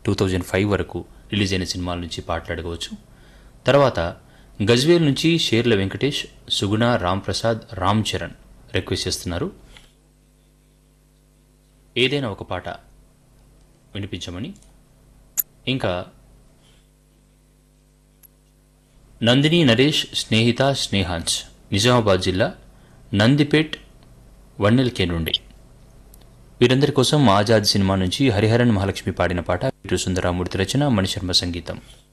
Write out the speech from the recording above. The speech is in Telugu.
టూ థౌజండ్ ఫైవ్ వరకు రిలీజ్ అయిన సినిమాల నుంచి పాటలు అడగవచ్చు తర్వాత గజ్వేల్ నుంచి షేర్ల వెంకటేష్ సుగుణ రామ్ ప్రసాద్ రామ్ చరణ్ రిక్వెస్ట్ చేస్తున్నారు ఏదైనా ఒక పాట వినిపించమని ఇంకా నందిని నరేష్ స్నేహిత స్నేహాంచ్ నిజామాబాద్ జిల్లా నందిపేట్ వన్నెల్కే నుండి వీరందరి కోసం ఆజాద్ సినిమా నుంచి హరిహరన్ మహాలక్ష్మి పాడిన పాట వీరు సుందరామూర్తి రచన మణిశర్మ సంగీతం